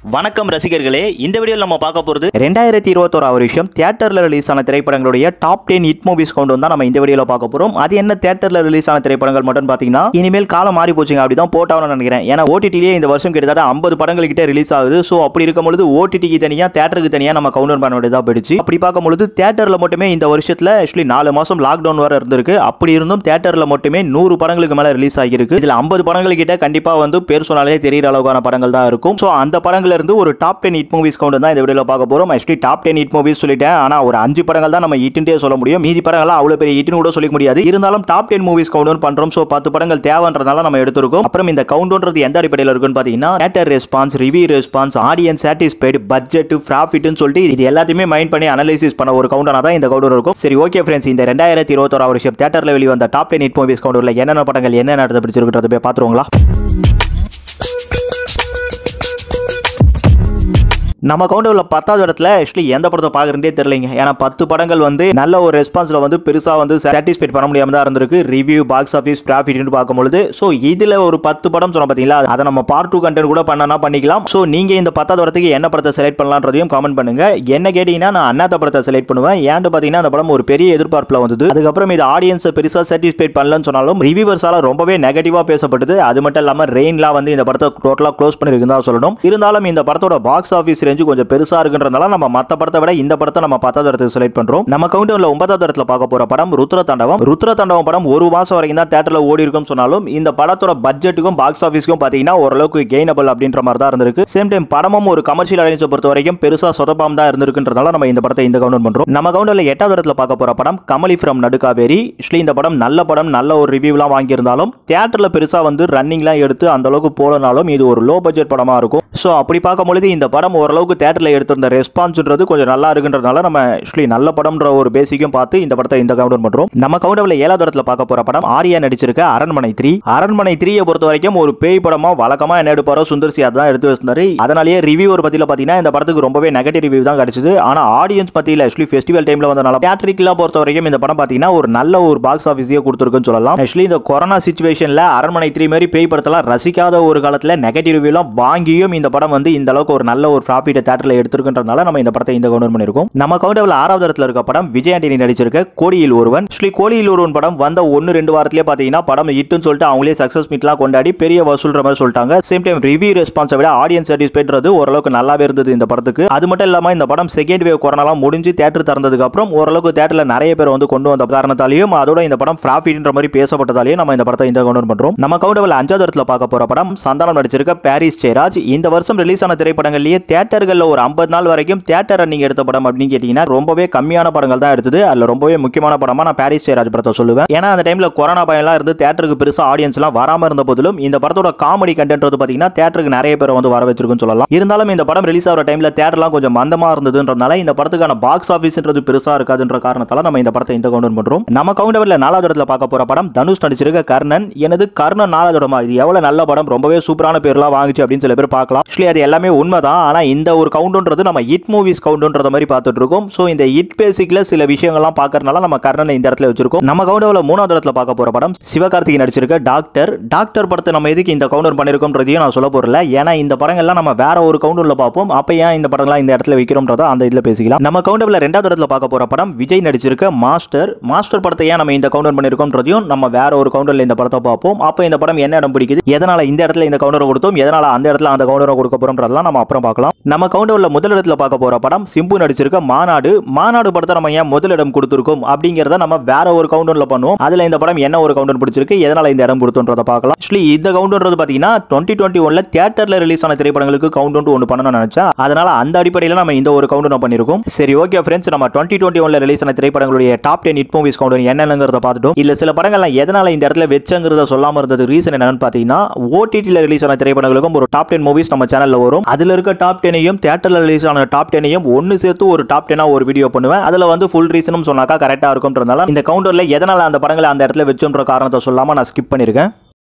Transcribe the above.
வணக்கம் ரசிகர்களே இந்த வீடியோவில் நம்ம பார்க்க போகிறது ரெண்டாயிரத்தி இருபத்தோராவது வருஷம் தியேட்டரில் ரிலீஸ் ஆன திரைப்படங்களுடைய டாப் டென் ஹிட் மூவிஸ் கொண்டு தான் நம்ம இந்த வீடியோவில் பார்க்க போகிறோம் அது என்ன தியேட்டரில் ரிலீஸ் ஆன திரைப்படங்கள் மட்டும் பார்த்தீங்கன்னா இனிமேல் காலம் மாறி போச்சுங்க அப்படி தான் போட்டாவும் நினைக்கிறேன் ஏன்னா ஓடிடிலேயே இந்த வருஷம் கிட்டத்தட்ட ஐம்பது படங்கள் கிட்ட ரிலீஸ் ஆகுது ஸோ அப்படி இருக்கும் பொழுது ஓடிடிக்கு தனியாக தேட்டருக்கு தனியாக நம்ம கவுண்டர் பண்ண வேண்டியதாக போயிடுச்சு அப்படி பார்க்கும் பொழுது தேட்டரில் மட்டுமே இந்த வருஷத்தில் ஆக்சுவலி நாலு மாதம் லாக்டவுன் வர இருந்திருக்கு அப்படி இருந்தும் தேட்டரில் மட்டுமே நூறு படங்களுக்கு மேலே ரிலீஸ் ஆகியிருக்கு இதில் ஐம்பது படங்கள் கிட்ட கண்டிப்பாக வந்து பேர் சொன்னாலே தெரியிற அளவுக்கான படங்கள் தான் இருக்கும் ஸோ அந்த படங்கள்ல இருந்து ஒரு top ten hit movies count தான் இந்த வீடியோவில் பார்க்க போகிறோம் actually top ten hit movies சொல்லிட்டேன் ஆனால் ஒரு அஞ்சு படங்கள் தான் நம்ம ஹிட்டுன்றே சொல்ல முடியும் மீதி படங்கள்லாம் அவ்வளோ பெரிய ஹிட்னு கூட சொல்லிக்க முடியாது இருந்தாலும் டாப் டென் மூவிஸ் கவுண்ட் பண்ணுறோம் ஸோ பத்து படங்கள் தேவைன்றதால நம்ம எடுத்திருக்கோம் அப்புறம் இந்த கவுண்ட்ன்றது எந்த அடிப்படையில் இருக்குன்னு பார்த்தீங்கன்னா theatre response review response audience satisfied budget ப்ராஃபிட்னு சொல்லிட்டு இது எல்லாத்தையுமே மைண்ட் பண்ணி அனலைசிஸ் பண்ண ஒரு கவுண்டனா தான் இந்த கவுண்டர் இருக்கும் சரி ஓகே ஃப்ரெண்ட்ஸ் இந்த ரெண்டாயிரத்தி இருபத்தோரா வருஷம் தேட்டரில் வெளிவந்த டாப் டென் ஹிட் மூவிஸ் கவுண்டரில் என்னென்ன படங்கள் என்னென்ன இடத்த பிடிச்சிருக்கிறத போய் பார்த்துருவோங்களா நம்ம கவுண்டரில் பத்தாவது இடத்துல ஆக்சுவலி எந்த படத்தை பார்க்குறதே தெரியலைங்க ஏன்னா பத்து படங்கள் வந்து நல்ல ஒரு ரெஸ்பான்ஸில் வந்து பெருசாக வந்து சாட்டிஸ்ஃபைட் பண்ண முடியாமல் தான் இருந்திருக்கு ரிவ்யூ பாக்ஸ் ஆஃபீஸ் ப்ராஃபிட்னு பார்க்கும்பொழுது ஸோ இதில் ஒரு பத்து படம் சொன்ன பார்த்தீங்களா அதை நம்ம பார்ட் டூ கண்டென்ட் கூட பண்ணனா பண்ணிக்கலாம் ஸோ நீங்கள் இந்த பத்தாவது இடத்துக்கு என்ன படத்தை செலக்ட் பண்ணலான்றதையும் காமெண்ட் பண்ணுங்க என்ன கேட்டிங்கன்னா நான் அண்ணாத்த படத்தை செலக்ட் பண்ணுவேன் ஏன்னு பார்த்தீங்கன்னா அந்த படம் ஒரு பெரிய எதிர்பார்ப்பில் வந்தது அதுக்கப்புறம் இது ஆடியன்ஸை பெருசாக சாட்டிஸ்ஃபைட் பண்ணலன்னு சொன்னாலும் ரிவ்யூவர்ஸால் ரொம்பவே நெகட்டிவாக பேசப்பட்டது அது மட்டும் இல்லாமல் ரெயின்லாம் வந்து இந்த படத்தை டோட்டலாக க்ளோஸ் பண்ணியிருக்குன்னு தான் சொல்லணும் இருந்தாலும் இந்த படத்தோட பாக்ஸ் ஆஃபீஸ் ரேஞ்சு கொஞ்சம் பெருசா இருக்குன்றதுனால நம்ம மத்த படத்தை விட இந்த படத்தை நம்ம பத்தாவது இடத்துக்கு செலக்ட் பண்றோம் நம்ம கவுண்டர்ல ஒன்பதாவது இடத்துல பார்க்க போற படம் ருத்ர தாண்டவம் ருத்ர தாண்டவம் படம் ஒரு மாசம் வரைக்கும் தான் தேட்டர்ல ஓடி இருக்கும் சொன்னாலும் இந்த படத்தோட பட்ஜெட்டுக்கும் பாக்ஸ் ஆஃபீஸ்க்கும் பாத்தீங்கன்னா ஓரளவுக்கு கெயினபிள் அப்படின்ற மாதிரி தான் இருந்திருக்கு சேம் டைம் படமும் ஒரு கமர்ஷியல் ஆடியன்ஸை பொறுத்த வரைக்கும் பெருசா சொதப்பாம தான் இருந்திருக்குன்றதால நம்ம இந்த படத்தை இந்த கவுண்டர் பண்றோம் நம்ம கவுண்டர்ல எட்டாவது இடத்துல பார்க்க போற படம் கமலி ஃப்ரம் நடுக்காவேரி ஆக்சுவலி இந்த படம் நல்ல படம் நல்ல ஒரு ரிவ்யூலாம் வாங்கியிருந்தாலும் தேட்டர்ல பெருசா வந்து ரன்னிங்லாம் எடுத்து அந்த அளவுக்கு போலனாலும் இது ஒரு லோ பட்ஜெட் படமா இருக்கும் ஸோ அப்படி பார்க்கும் பொழுது இந்த படம் ஓரளவுக்கு தேட்டரில் எடுத்திருந்த ரெஸ்பான்ஸ்ன்றது கொஞ்சம் நல்லா இருக்குன்றதுனால நம்ம ஆக்சுவலி நல்ல படம்ன்ற ஒரு பேசிக்கும் பார்த்து இந்த படத்தை இந்த கவுண்டர் பண்ணுறோம் நம்ம கவுண்டரில் ஏழாவது இடத்துல பார்க்க போகிற படம் ஆர்யா நடிச்சிருக்க அரண்மனை த்ரீ அரண்மனை த்ரீயை பொறுத்த வரைக்கும் ஒரு பேய் படமாக வழக்கமாக என்ன எடுப்பாரோ சுந்தர் சி அதான் எடுத்து வச்சிருந்தாரு அதனாலேயே ரிவ்யூவர் பற்றியில் பார்த்தீங்கன்னா இந்த படத்துக்கு ரொம்பவே நெகட்டிவ் ரிவ்யூ தான் கிடைச்சது ஆனால் ஆடியன்ஸ் பற்றியில் ஆக்சுவலி ஃபெஸ்டிவல் டைமில் வந்தனால தேட்டரிக்கெல்லாம் பொறுத்த வரைக்கும் இந்த படம் பார்த்தீங்கன்னா ஒரு நல்ல ஒரு பாக்ஸ் ஆஃபீஸையே கொடுத்துருக்குன்னு சொல்லலாம் ஆக்சுவலி இந்த கொரோனா சுச்சுவேஷனில் அரண்மனை த்ரீ மாதிரி பேய் படத்தெல்லாம் ரசிக்காத ஒரு காலத்தில் நெகட்டிவ் ரிவ்யூலாம் வாங்கியும் இந்த படம் வந்து இந்த அளவுக்கு ஒரு நல்ல ஒரு ப்ராஃபிட்டை தேட்டரில் எடுத்திருக்குன்றதுனால நம்ம இந்த படத்தை இந்த கவுண்டர் பண்ணியிருக்கோம் நம்ம கவுண்டரில் ஆறாவது இடத்துல இருக்க படம் விஜய் ஆண்டனி நடிச்சிருக்க கோடியில் ஒருவன் ஆக்சுவலி கோடியில் ஒருவன் படம் வந்த ஒன்று ரெண்டு வாரத்திலே பார்த்தீங்கன்னா படம் ஹிட்னு சொல்லிட்டு அவங்களே சக்ஸஸ் மீட்லாம் கொண்டாடி பெரிய வசூல்ற மாதிரி சொல்லிட்டாங்க சேம் டைம் ரிவ்யூ ரெஸ்பான்ஸை விட ஆடியன்ஸ் சாட்டிஸ்ஃபைட்றது ஓரளவுக்கு நல்லாவே இருந்தது இந்த படத்துக்கு அது மட்டும் இல்லாமல் இந்த படம் செகண்ட் வேவ் கொரோனாலாம் முடிஞ்சு தேட்டர் திறந்ததுக்கு அப்புறம் ஓரளவுக்கு தேட்டரில் நிறைய பேர் வந்து கொண்டு வந்த காரணத்தாலையும் அதோட இந்த படம் ப்ராஃபிட்ன்ற மாதிரி பேசப்பட்டதாலேயும் நம்ம இந்த படத்தை இந்த கவுண்டர் பண்றோம் நம்ம கவுண்டரில் அஞ்சாவது இடத்துல பார்க்க போற படம் சந்தானம் நடிச்சிருக்க பாரிஸ் ஜெயராஜ் இந்த வருஷம் ரிலீஸ் ஆன திரைப்படங்கள்லயே தேட்டர்களில் ஒரு ஐம்பது நாள் வரைக்கும் தேட்டர் ரன்னிங் எடுத்த படம் அப்படின்னு கேட்டீங்கன்னா ரொம்பவே கம்மியான படங்கள் தான் எடுத்தது அதில் ரொம்பவே முக்கியமான படமா நான் பாரிஸ் ஜெயராஜ் படத்தை சொல்லுவேன் ஏன்னா அந்த டைம்ல கொரோனா பயம்லாம் இருந்து தேட்டருக்கு பெருசா ஆடியன்ஸ் எல்லாம் வராம இருந்த போதிலும் இந்த படத்தோட காமெடி கண்டென்ட் வந்து பாத்தீங்கன்னா தேட்டருக்கு நிறைய பேர் வந்து வர வச்சிருக்குன்னு சொல்லலாம் இருந்தாலும் இந்த படம் ரிலீஸ் ஆகிற டைம்ல தேட்டர்லாம் கொஞ்சம் மந்தமா இருந்ததுன்றதுனால இந்த படத்துக்கான பாக்ஸ் ஆஃபீஸ்ன்றது பெருசா இருக்காதுன்ற காரணத்தால நம்ம இந்த படத்தை இந்த கவுண்டர் பண்றோம் நம்ம கவுண்டர்ல நாலாவது இடத்துல பார்க்க போற படம் தனுஷ் நடிச்சிருக்க கர்ணன் எனது கர்ணன் நாலாவது இடமா இது எவ்வளவு நல்ல படம் ரொம்பவே சூப்பரான பேர்லாம் வாங்கிச்சு அப்படின்னு சில பேர் பார்க்கலாம் ஆக்சுவலி அது எல்லாமே உண்மைதான் ஆனா இந்த ஒரு கவுண்டுன்றது நம்ம ஹிட் மூவிஸ் கவுண்டுன்றத மாதிரி பார்த்துட்டு இருக்கோம் ஸோ இந்த ஹிட் பேசிக்ல சில விஷயங்கள்லாம் பார்க்கறதுனால நம்ம கர்ணனை இந்த இடத்துல வச்சிருக்கோம் நம்ம கவுண்டர்ல மூணாவது இடத்துல பார்க்க போற படம் சிவகார்த்திகை நடிச்சிருக்க டாக்டர் டாக்டர் படத்தை நம்ம எதுக்கு இந்த கவுண்டர் பண்ணிருக்கோம்ன்றதையும் நான் சொல்ல போறல ஏன்னா இந்த படங்கள்லாம் நம்ம வேற ஒரு கவுண்டர்ல பார்ப்போம் அப்ப ஏன் இந்த படங்கள்லாம் இந்த இடத்துல வைக்கிறோம்ன்றத அந்த இதுல பேசிக்கலாம் நம்ம கவுண்டர்ல ரெண்டாவது இடத்துல பார்க்க போற படம் விஜய் நடிச்சிருக்க மாஸ்டர் மாஸ்டர் படத்தை ஏன் நம்ம இந்த கவுண்டர் பண்ணிருக்கோம்ன்றதையும் நம்ம வேற ஒரு கவுண்டர்ல இந்த படத்தை பார்ப்போம் அப்ப இந்த படம் என்ன இடம் பிடிக்குது எதனால இந்த இடத்துல இந்த கவுண்டரை கொடுத்தோம் எதனால அந்த இடத்துல அந்த கவுண்டரை கொடுக்க போறோம்ன்றதெல்லாம் நம்ம அப்புறம் பார்க்கலாம் நம்ம கவுண்டர்ல முதல் இடத்துல பார்க்க போற படம் சிம்பு நடிச்சிருக்க மாநாடு மாநாடு படத்தை நம்ம ஏன் முதலிடம் கொடுத்துருக்கோம் அப்படிங்கிறத நம்ம வேற ஒரு கவுண்டர்ல பண்ணுவோம் அதுல இந்த படம் என்ன ஒரு கவுண்டர் பிடிச்சிருக்கு எதனால இந்த இடம் கொடுத்தோன்றத பார்க்கலாம் ஆக்சுவலி இந்த கவுண்டர்ன்றது பாத்தீங்கன்னா டுவெண்ட்டி டுவெண்ட்டி ஒன்ல தியேட்டர்ல ரிலீஸ் ஆன திரைப்படங்களுக்கு கவுண்ட் ஒன்று பண்ணணும்னு நினைச்சா அதனால அந்த அடிப்படையில் நம்ம இந்த ஒரு கவுண்டர் பண்ணிருக்கோம் சரி ஓகே ஃப்ரெண்ட்ஸ் நம்ம டுவெண்ட்டி டுவெண்ட்டி ஒன்ல ரிலீஸ் ஆன திரைப்படங்களுடைய top ten hit movies counter என்னங்கிறத பார்த்துட்டோம் இல்ல சில படங்கள்லாம் எதனால இந்த இடத்துல வச்சங்கிறத சொல்லாம இருந்தது ரீசன் என்னன்னு பாத்தீங்கன்னா ஓடிடியில் ரிலீஸ் ஆன திரைப்படங்களுக்கும் ஒரு டாப் டென் மூவிஸ் நம்ம சேனல்ல வரும் அதுல இருக்க டாப் டெனையும் தியேட்டர்ல ரிலீஸ் ஆன டாப் டெனையும் ஒன்னு சேர்த்து ஒரு டாப் டெனா ஒரு வீடியோ பண்ணுவேன் அதுல வந்து ஃபுல் ரீசனும் சொன்னாக்கா கரெக்டா இருக்கும்ன்றதால இந்த கவுண்டர்ல எதனால அந்த படங்களை அந்த இடத்துல வச்சோன்ற காரணத்தை சொல்லாம நான் ஸ்கிப் பண்ணிருக்கேன்